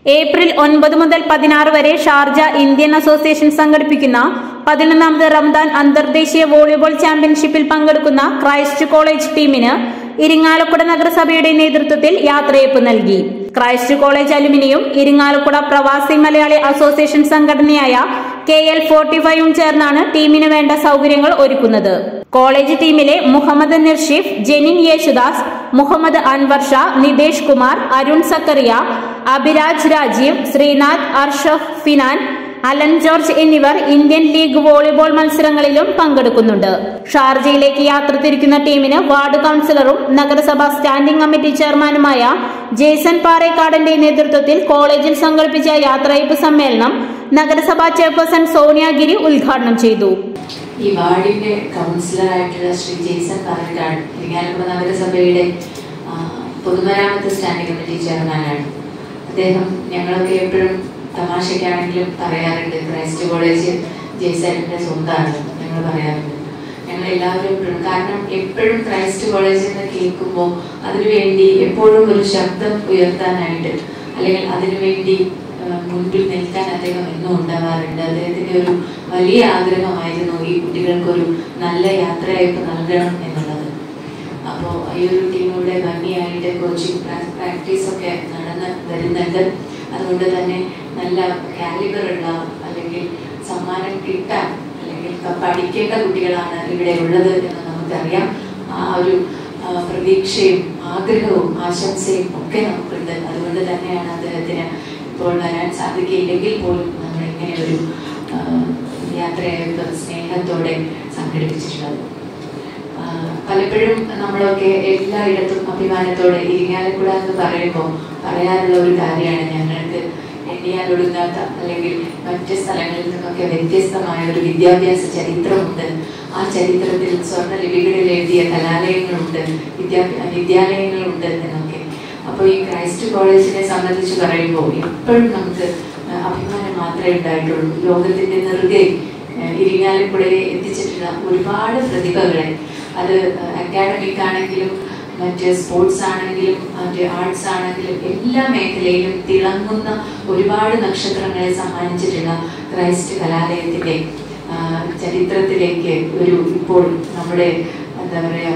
April ഒൻപത് മുതൽ പതിനാറ് വരെ ഷാർജ ഇന്ത്യൻ അസോസിയേഷൻ സംഘടിപ്പിക്കുന്ന പതിനൊന്നാമത് റംദാൻ അന്തർദേശീയ വോളിബോൾ ചാമ്പ്യൻഷിപ്പിൽ പങ്കെടുക്കുന്ന ക്രൈസ്റ്റ് കോളേജ് ടീമിന് ഇരിങ്ങാലക്കുട നഗരസഭയുടെ നേതൃത്വത്തിൽ യാത്രയയപ്പ് നൽകി ക്രൈസ്റ്റ് കോളേജ് അലുമിനിയും ഇരിങ്ങാലക്കുട പ്രവാസി മലയാളി അസോസിയേഷൻ സംഘടനയായ കെ എൽ ഫോർട്ടി ഫൈവും ചേർന്നാണ് ടീമിന് വേണ്ട സൗകര്യങ്ങൾ ഒരുക്കുന്നത് കോളേജ് ടീമിലെ Muhammad Nirshif Jenin Yesudas Muhammad Anwar Shah Nitesh Kumar Arun Zacharia Abhiraj Rajeev Srinath Arshaf Finan Alan George എന്നിവർ ഇന്ത്യൻ ലീഗ് വോളിബോൾ മത്സരങ്ങളിലും പങ്കെടുക്കുന്നുണ്ട് ഷാർജയിലേക്ക് യാത്ര തിരിക്കുന്ന ടീമിന് വാർഡ് കൌൺസിലറും നഗരസഭാ സ്റ്റാൻഡിംഗ് കമ്മിറ്റി ചെയർമാനുമായ ജേസൺ പാറേക്കാടന്റെ നേതൃത്വത്തിൽ കോളേജിൽ സംഘടിപ്പിച്ച യാത്രയപ്പ് സമ്മേളനം നഗരസഭാ ചെയർപേഴ്സൺ സോണിയാഗിരി ഉദ്ഘാടനം ചെയ്തു ഈ വാർഡിന്റെ കൗൺസിലറായിട്ടുള്ള ശ്രീ ജെയ്സൺ പാലക്കാട് ഇരിങ്ങാലക്കുട നഗരസഭയുടെ ആ, പൊതുമരാമത്ത് സ്റ്റാൻഡിംഗ് കമ്മിറ്റി ചെയർമാനാണ് അദ്ദേഹം ഞങ്ങളൊക്കെ എപ്പോഴും തമാശയ്ക്കാണെങ്കിലും പറയാറുണ്ട് ക്രൈസ്റ്റ് കോളേജ് ജെയ്സന്റെ സ്വന്തമാണ് ഞങ്ങൾ പറയാറുണ്ട് ഞങ്ങൾ എല്ലാവരും എപ്പോഴും കാരണം എപ്പോഴും ക്രൈസ്റ്റ് കോളേജ് എന്ന് കേൾക്കുമ്പോൾ അതിനുവേണ്ടി എപ്പോഴും ഒരു ശബ്ദം ഉയർത്താനായിട്ട് അല്ലെങ്കിൽ അതിനുവേണ്ടി ആ, മുൻപിൽ നിൽക്കാൻ അദ്ദേഹം എന്നും ഉണ്ടാവാറുണ്ട് അദ്ദേഹത്തിന്റെ ഒരു വലിയ ആഗ്രഹമായിരുന്നു ഈ കുട്ടികൾക്കൊരു നല്ല യാത്രയയപ്പ് നൽകണം എന്നുള്ളത് അപ്പോൾ ഈ ഒരു ടീമിലൂടെ ഭംഗിയായിട്ട് കോച്ചിങ് പ്രാക്ടീസ് ഒക്കെ നടന്ന് വരുന്നുണ്ട് അതുകൊണ്ട് തന്നെ നല്ല കാലിബർ ഉള്ള അല്ലെങ്കിൽ സമ്മാനം കിട്ടാൻ അല്ലെങ്കിൽ ക- പഠിക്കേണ്ട കുട്ടികളാണ് ഇവിടെ ഉള്ളത് എന്ന് നമുക്കറിയാം ആ ഒരു ആ, പ്രതീക്ഷയും ആഗ്രഹവും ആശംസയും ഒക്കെ നമുക്കുണ്ട് അതുകൊണ്ട് തന്നെയാണ് അദ്ദേഹത്തിന് ഇപ്പോൾ വരാൻ സാധിക്കില്ലെങ്കിൽ പോലും നമ്മൾ ഇങ്ങനെ ഒരു ആ, യാത്രയയപ്പ് സ്നേഹത്തോടെ സംഘടിപ്പിച്ചിട്ടുള്ളത് ആ, പലപ്പോഴും നമ്മളൊക്കെ എല്ലായിടത്തും അഭിമാനത്തോടെ ഇരിങ്ങാലക്കുട എന്ന് പറയുമ്പോൾ പറയാറുള്ള ഒരു കാര്യമാണ് ഞങ്ങൾക്ക് എണ്ണിയാൽ ഒടുങ്ങാത്ത അല്ലെങ്കിൽ മറ്റ് സ്ഥലങ്ങളിൽ നിന്നൊക്കെ വ്യത്യസ്തമായ ഒരു വിദ്യാഭ്യാസ ചരിത്രമുണ്ട് ആ ചരിത്രത്തിൽ സ്വർണ്ണ ലിപികളിൽ എഴുതിയ കലാലയങ്ങളുണ്ട് വിദ്യാ വിദ്യാലയങ്ങളുണ്ട് എന്നൊക്കെ അപ്പോൾ ഈ ക്രൈസ്റ്റ് കോളേജിനെ സംബന്ധിച്ച് പറയുമ്പോൾ എപ്പോഴും നമുക്ക് അഭിമാനം മാത്രമേ ഉണ്ടായിട്ടുള്ളൂ ലോകത്തിന്റെ നെറുകെ ഏഹ് ഇരിങ്ങാലക്കുടയെ എത്തിച്ചിട്ടുള്ള ഒരുപാട് പ്രതിഭകളെ അത് അക്കാഡമിക് ആണെങ്കിലും മറ്റ് സ്പോർട്സ് ആണെങ്കിലും മറ്റ് ആർട്സ് ആണെങ്കിലും എല്ലാ മേഖലയിലും തിളങ്ങുന്ന ഒരുപാട് നക്ഷത്രങ്ങളെ സമ്മാനിച്ചിട്ടുള്ള ക്രൈസ്റ്റ് കലാലയത്തിന്റെ ആ, ചരിത്രത്തിലേക്ക് ഒരു ഇപ്പോൾ നമ്മുടെ എന്താ പറയാ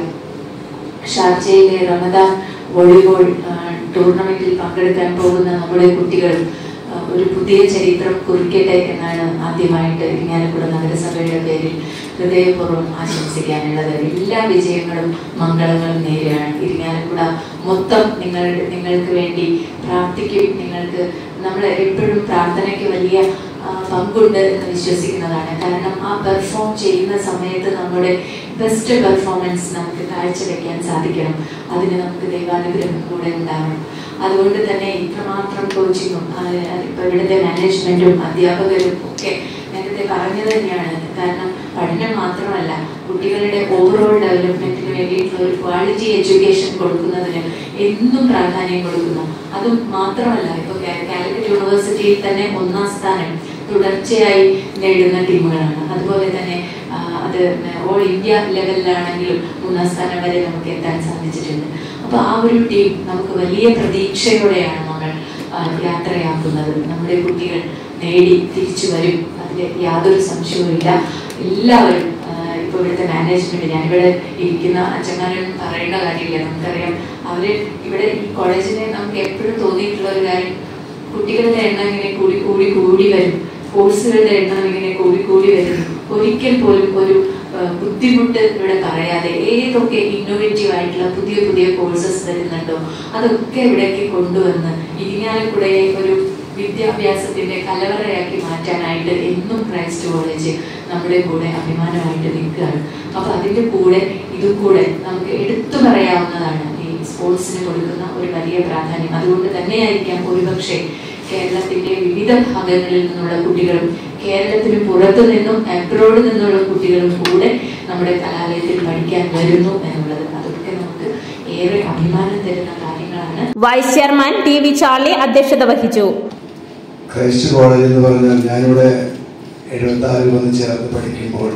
ഷാർജയിലെ റമദാൻ വോളിബോൾ ആ, ടൂർണമെന്റിൽ പങ്കെടുക്കാൻ പോകുന്ന നമ്മുടെ കുട്ടികൾ ആ, ഒരു പുതിയ ചരിത്രം കുറിക്കട്ടെ എന്നാണ് ആദ്യമായിട്ട് ഇരിങ്ങാലക്കുട നഗരസഭയുടെ പേരിൽ ഹൃദയപൂർവ്വം ആശംസിക്കാനുള്ളത് എല്ലാ വിജയങ്ങളും മംഗളങ്ങളും നേരെയാണ് ഇരിങ്ങാലക്കുട മൊത്തം നിങ്ങൾ നിങ്ങൾക്ക് വേണ്ടി പ്രാർത്ഥിക്കും നിങ്ങൾക്ക് നമ്മൾ എപ്പോഴും പ്രാർത്ഥനയ്ക്ക് വലിയ ആ, പങ്കുണ്ട് എന്ന് വിശ്വസിക്കുന്നതാണ് കാരണം ആ പെർഫോം ചെയ്യുന്ന സമയത്ത് നമ്മുടെ ബെസ്റ്റ് പെർഫോമൻസ് നമുക്ക് കാഴ്ചവെക്കാൻ സാധിക്കണം അതിന് നമുക്ക് ദൈവാനുഗ്രഹം കൂടെ ഉണ്ടാവണം അതുകൊണ്ട് തന്നെ ഇത്രമാത്രം കോച്ചിങ്ങും ഇപ്പൊ ഇവിടുത്തെ മാനേജ്മെന്റും അധ്യാപകരും ഒക്കെ നേരത്തെ പറഞ്ഞത് തന്നെയാണ് കാരണം പഠനം മാത്രമല്ല കുട്ടികളുടെ ഓവറോൾ ഡെവലപ്മെന്റിന് വേണ്ടിയിട്ടുള്ള ഒരു ക്വാളിറ്റി എഡ്യൂക്കേഷൻ കൊടുക്കുന്നതിന് എന്നും പ്രാധാന്യം കൊടുക്കുന്നു അതും മാത്രമല്ല ഇപ്പൊ കാ- കാലിക്കറ്റ് യൂണിവേഴ്സിറ്റിയിൽ തന്നെ ഒന്നാം സ്ഥാനം തുടർച്ചയായി നേടുന്ന ടീമുകളാണ് അതുപോലെ തന്നെ ആ, അത് ഓൾ ഇന്ത്യ ലെവലിലാണെങ്കിലും മൂന്നാം സ്ഥാനം വരെ നമുക്ക് എത്താൻ സാധിച്ചിട്ടുണ്ട് അപ്പൊ ആ ഒരു ടീം നമുക്ക് വലിയ പ്രതീക്ഷയോടെയാണ് നമ്മൾ ആ, യാത്രയാക്കുന്നത് നമ്മുടെ കുട്ടികൾ നേടി തിരിച്ചു വരും അതിൽ യാതൊരു സംശയവുമില്ല എല്ലാവരും ആ, ഇപ്പൊ ഇവിടുത്തെ മാനേജ്മെന്റ് ഞാനിവിടെ ഇരിക്കുന്ന അച്ഛന്മാരും പറയേണ്ട കാര്യമില്ല നമുക്കറിയാം അവര് ഇവിടെ ഈ കോളേജിനെ നമുക്ക് എപ്പോഴും തോന്നിയിട്ടുള്ള ഒരു കാര്യം കുട്ടികളുടെ എണ്ണം ഇങ്ങനെ കൂടി കൂടി കൂടി വരും കോഴ്സുകളുടെ എണ്ണം ഇങ്ങനെ കൂടി കൂടി വരുന്നു ഒരിക്കൽ പോലും ഒരു ആ, ബുദ്ധിമുട്ട് ഇവിടെ പറയാതെ ഏതൊക്കെ ഇന്നോവേറ്റീവ് ആയിട്ടുള്ള പുതിയ പുതിയ കോഴ്സസ് വരുന്നുണ്ടോ അതൊക്കെ ഇവിടേക്ക് കൊണ്ടുവന്ന് ഇരിങ്ങാലക്കുടയെ ഒരു വിദ്യാഭ്യാസത്തിന്റെ കലവറയാക്കി മാറ്റാനായിട്ട് എന്നും ക്രൈസ്റ്റ് കോളേജ് നമ്മുടെ കൂടെ അഭിമാനമായിട്ട് നിൽക്കുകയാണ് അപ്പൊ അതിന്റെ കൂടെ ഇതും കൂടെ നമുക്ക് എടുത്തു പറയാവുന്നതാണ് ഈ സ്പോർട്സിന് കൊടുക്കുന്ന ഒരു വലിയ പ്രാധാന്യം അതുകൊണ്ട് തന്നെയായിരിക്കാം ഒരുപക്ഷെ കേരളത്തിന്റെ വിവിധ ഭാഗങ്ങളിൽ നിന്നുള്ള കുട്ടികളും കേരളത്തിന് പുറത്തു നിന്നും അബ്രോഡ് നിന്നുള്ള കുട്ടികളും കൂടെ നമ്മുടെ കലാലയത്തിൽ പഠിക്കാൻ വരുന്നു എന്നുള്ളത് അതൊക്കെ നമുക്ക് ഏറെ അഭിമാനം തരുന്ന കാര്യങ്ങളാണ് vice chairman T V Charlie അധ്യക്ഷത വഹിച്ചു ക്രൈസ്റ്റ് കോളേജ് എന്ന് പറഞ്ഞാൽ ഞാനിവിടെ എഴുപത്തി ആറിൽ വന്ന് ചേർന്ന് പഠിക്കുമ്പോൾ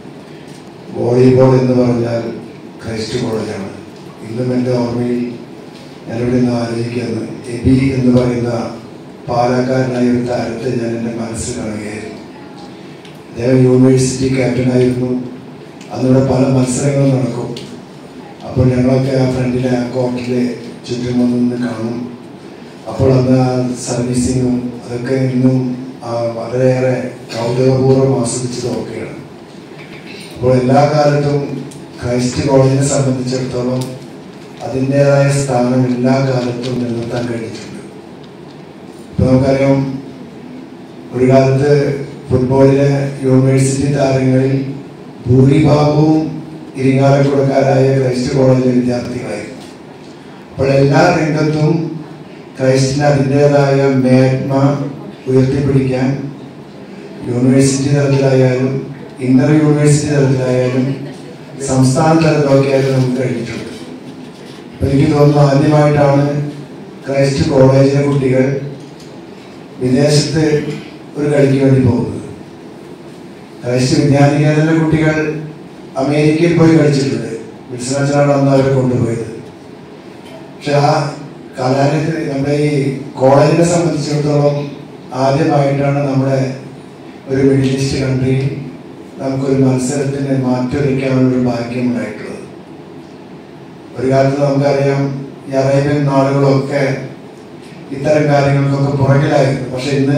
വോളിബോൾ എന്ന് പറഞ്ഞാൽ ക്രൈസ്റ്റ് കോളേജാണ് ഇന്നും എൻ്റെ ഓർമ്മയിൽ ഞാനിവിടെ നിന്ന് ആലോചിക്കുന്നത് എബി എന്ന് പറയുന്ന പാലക്കാരനായ ഒരു താരത്തെ ഞാൻ എൻ്റെ മനസ്സിൽ കാണുകയായിരുന്നു അദ്ദേഹം യൂണിവേഴ്സിറ്റി ക്യാപ്റ്റനായിരുന്നു അന്നിവിടെ പല മത്സരങ്ങളും നടക്കും അപ്പോൾ ഞങ്ങളൊക്കെ ആ ഫ്രണ്ടിലെ ആ കോർട്ടിൽ ചുറ്റും വന്ന് നിന്ന് കാണും അപ്പോൾ അന്ന് ആ സർവീസിങ്ങും അതൊക്കെ ഇന്നും ആ വളരെയേറെ കൗതുകപൂർവ്വം ആസ്വദിച്ചതൊക്കെയാണ് അപ്പോൾ എല്ലാ കാലത്തും ക്രൈസ്റ്റ് കോളേജിനെ സംബന്ധിച്ചിടത്തോളം അതിൻ്റെതായ സ്ഥാനം എല്ലാ കാലത്തും നിലനിർത്താൻ കഴിഞ്ഞിട്ടുണ്ട് ഇപ്പം നമുക്കറിയാം ഒരു കാലത്ത് ഫുട്ബോളിലെ യൂണിവേഴ്സിറ്റി താരങ്ങളിൽ ഭൂരിഭാഗവും ഇരിങ്ങാലക്കുടക്കാരായ ക്രൈസ്റ്റ് കോളേജിലെ വിദ്യാർത്ഥികളായിരുന്നു അപ്പോൾ എല്ലാ രംഗത്തും ക്രൈസ്റ്റിന് അതിൻ്റെതായ മേന്മ ഉയർത്തിപ്പിടിക്കാൻ യൂണിവേഴ്സിറ്റി തലത്തിലായാലും ഇന്റർ യൂണിവേഴ്സിറ്റി തലത്തിലായാലും സംസ്ഥാന തലത്തിലൊക്കെ ആയാലും നമുക്ക് കഴിഞ്ഞിട്ടുണ്ട് അപ്പൊ എനിക്ക് തോന്നുന്നു ആദ്യമായിട്ടാണ് ക്രൈസ്റ്റ് കോളേജിലെ കുട്ടികൾ വിദേശത്ത് ഒരു കളിക്ക് വേണ്ടി പോകുന്നത് ക്രൈസ്റ്റ് വിദ്യാനികേതനിലെ കുട്ടികൾ അമേരിക്കയിൽ പോയി കളിച്ചിട്ടുണ്ട് വിൽസനച്ചനാണ് അന്ന് അവരെ കൊണ്ടുപോയത് പക്ഷെ ആ കലാലയത്തിൽ നമ്മുടെ ഈ കോളേജിനെ സംബന്ധിച്ചിടത്തോളം ആദ്യമായിട്ടാണ് നമ്മുടെ ഒരു മിഡിൽ ഈസ്റ്റ് കൺട്രിയിൽ നമുക്കൊരു മത്സരത്തിന് മാറ്റുരയ്ക്കാനുള്ള ഒരു ഭാഗ്യം ഉണ്ടായിട്ടുള്ളത് ഒരു കാലത്ത് നമുക്കറിയാം ഈ അറേബ്യൻ നാടുകളൊക്കെ ഇത്തരം കാര്യങ്ങൾക്കൊക്കെ പുറകിലായിരുന്നു പക്ഷെ ഇന്ന്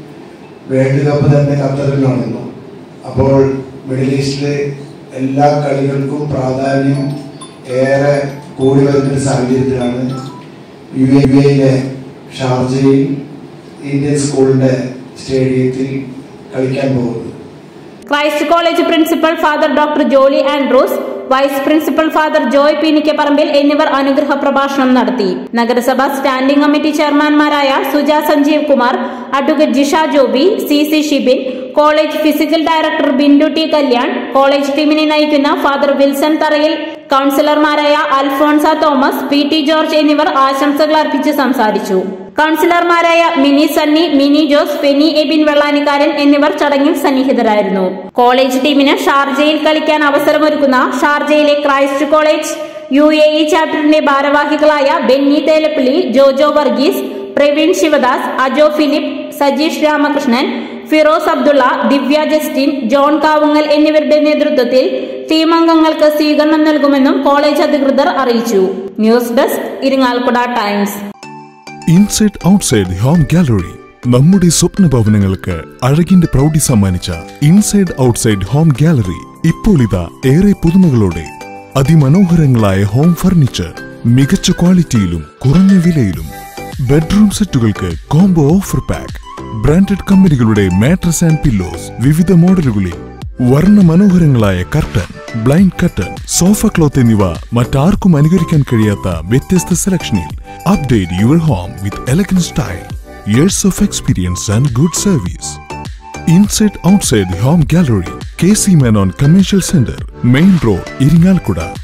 വേൾഡ് കപ്പ് തന്നെ ഖത്തറിൽ നടന്നു അപ്പോൾ മിഡിൽ ഈസ്റ്റിലെ എല്ലാ കളികൾക്കും പ്രാധാന്യം ഏറെ കൂടി വരുന്നൊരു സാഹചര്യത്തിലാണ് യു എ യു എയിലെ ഷാർജയിൽ ഇന്ത്യൻ സ്കൂളിൻ്റെ സ്റ്റേഡിയത്തിൽ കളിക്കാൻ പോകുന്നത് Christ college principal father doctor Jolly Andrews vice principal father Joy Peenikkaparambil എന്നിവർ അനുഗ്രഹ പ്രഭാഷണം നടത്തി നഗരസഭ സ്റ്റാൻഡിംഗ് കമ്മിറ്റി ചെയർമാൻമാരായ Suja Sanjeev Kumar advocate Jisha Joby C C Shibin college physical director Bindu T Kalyan college ടീമിനെ നയിക്കുന്ന ഫാദർ വിൽസൺ തറയിൽ കൌൺസിലർമാരായ Alphonsa Thomas P T George എന്നിവർ ആശംസകൾ അർപ്പിച്ച് സംസാരിച്ചു കൌൺസിലർമാരായ മിനി സണ്ണി മിനി ജോസ് ഫെനി എബിൻ വെള്ളാനിക്കാരൻ എന്നിവർ ചടങ്ങിൽ സന്നിഹിതരായിരുന്നു കോളേജ് ടീമിന് ഷാർജയിൽ കളിക്കാൻ അവസരമൊരുക്കുന്ന ഷാർജയിലെ Christ college U A E ചാപ്റ്ററിന്റെ ഭാരവാഹികളായ Benny Thelappilly Jojo Varghese Praveen Sivadas Ajo Philip Sajeesh Ramakrishnan Firoz Abdulla Divya Justin John Kavungal എന്നിവരുടെ നേതൃത്വത്തിൽ ടീം അംഗങ്ങൾക്ക് സ്വീകരണം നൽകുമെന്നും കോളേജ് അധികൃതർ അറിയിച്ചു news desk Irinjalakuda times inside outside home gallery നമ്മുടെ സ്വപ്ന ഭവനങ്ങൾക്ക് അഴകിന്റെ പ്രൗഢി സമ്മാനിച്ച ഇൻസൈഡ് ഔട്ട്സൈഡ് ഹോം ഗാലറി ഇപ്പോൾ ഇതാ ഏറെ പുതുമകളോടെ അതിമനോഹരങ്ങളായ ഹോം ഫർണിച്ചർ മികച്ച ക്വാളിറ്റിയിലും കുറഞ്ഞ വിലയിലും ബെഡ്റൂം സെറ്റുകൾക്ക് കോംബോ ഓഫർ പാക്ക് ബ്രാൻഡഡ് കമ്പനികളുടെ മാട്രസ് ആൻഡ് പില്ലോസ് വിവിധ മോഡലുകളിൽ വർണ്ണ മനോഹരങ്ങളായ curtain blind curtain sofa cloth എന്നിവ മറ്റാർക്കും അനുകരിക്കാൻ കഴിയാത്ത വ്യത്യസ്ത സെലക്ഷനിൽ update your home with elegant style years of experience and good service inside outside home gallery K C Menon commercial centre main road Irinjalakuda